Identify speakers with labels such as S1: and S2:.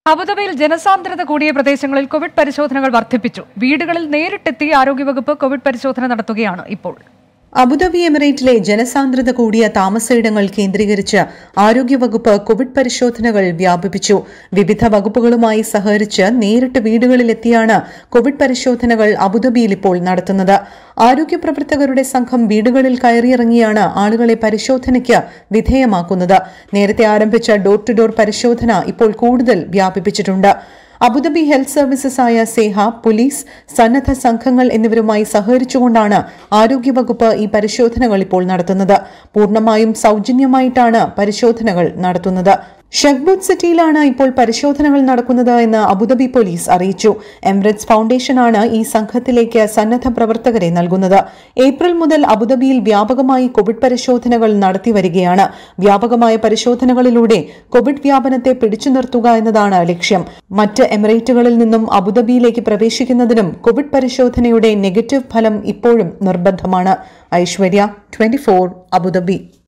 S1: അബുദാബിയിൽ ജനസാന്ദ്രത കൂടിയ പ്രദേശങ്ങളിൽ കോവിഡ് പരിശോധനകൾ വർദ്ധിപ്പിച്ചു വീടുകളിൽ നേരിട്ടെത്തി ആരോഗ്യവകുപ്പ് കോവിഡ് പരിശോധന നടത്തുകയാണ് ഇപ്പോൾ
S2: അബുദാബി എമിറേറ്റിലെ ജനസാന്ദ്രത കൂടിയ താമസയിടങ്ങൾ കേന്ദ്രീകരിച്ച് ആരോഗ്യവകുപ്പ് കോവിഡ് പരിശോധനകൾ വ്യാപിപ്പിച്ചു വിവിധ വകുപ്പുകളുമായി സഹകരിച്ച് നേരിട്ട് വീടുകളിലെത്തിയാണ് കോവിഡ് പരിശോധനകൾ അബുദാബിയിൽ ഇപ്പോൾ നടത്തുന്നത് ആരോഗ്യ പ്രവർത്തകരുടെ സംഘം വീടുകളിൽ കയറിയിറങ്ങിയാണ് ആളുകളെ പരിശോധനയ്ക്ക് വിധേയമാക്കുന്നത് നേരത്തെ ആരംഭിച്ച ഡോർ ടു ഡോർ പരിശോധന ഇപ്പോൾ കൂടുതൽ വ്യാപിപ്പിച്ചിട്ടുണ്ട് അബുദാബി ഹെൽത്ത് സർവീസസ് ആയ സേഹ പോലീസ് സന്നദ്ധ സംഘങ്ങൾ എന്നിവരുമായി സഹകരിച്ചുകൊണ്ടാണ് ആരോഗ്യവകുപ്പ് ഈ പരിശോധനകൾ ഇപ്പോൾ നടത്തുന്നത് പൂർണ്ണമായും സൗജന്യമായിട്ടാണ് പരിശോധനകൾ നടത്തുന്നത് ഷെഖ്ബൂത്ത് സിറ്റിയിലാണ് ഇപ്പോൾ പരിശോധനകൾ നടക്കുന്നത് എന്ന് അബുദാബി പോലീസ് അറിയിച്ചു എമിറേറ്റ്സ് ഫൗണ്ടേഷനാണ് ഈ സംഘത്തിലേക്ക് സന്നദ്ധ പ്രവർത്തകരെ നൽകുന്നത് ഏപ്രിൽ മുതൽ അബുദാബിയിൽ വ്യാപകമായി കോവിഡ് പരിശോധനകൾ നടത്തി വരികയാണ് വ്യാപകമായ പരിശോധനകളിലൂടെ കോവിഡ് വ്യാപനത്തെ പിടിച്ചു നിർത്തുക എന്നതാണ് ലക്ഷ്യം മറ്റ് എമിറേറ്റുകളിൽ നിന്നും അബുദാബിയിലേക്ക് പ്രവേശിക്കുന്നതിനും കോവിഡ് പരിശോധനയുടെ നെഗറ്റീവ് ഫലം ഇപ്പോഴും നിർബന്ധമാണ് ഐശ്വര്യ ട്വന്റി അബുദാബി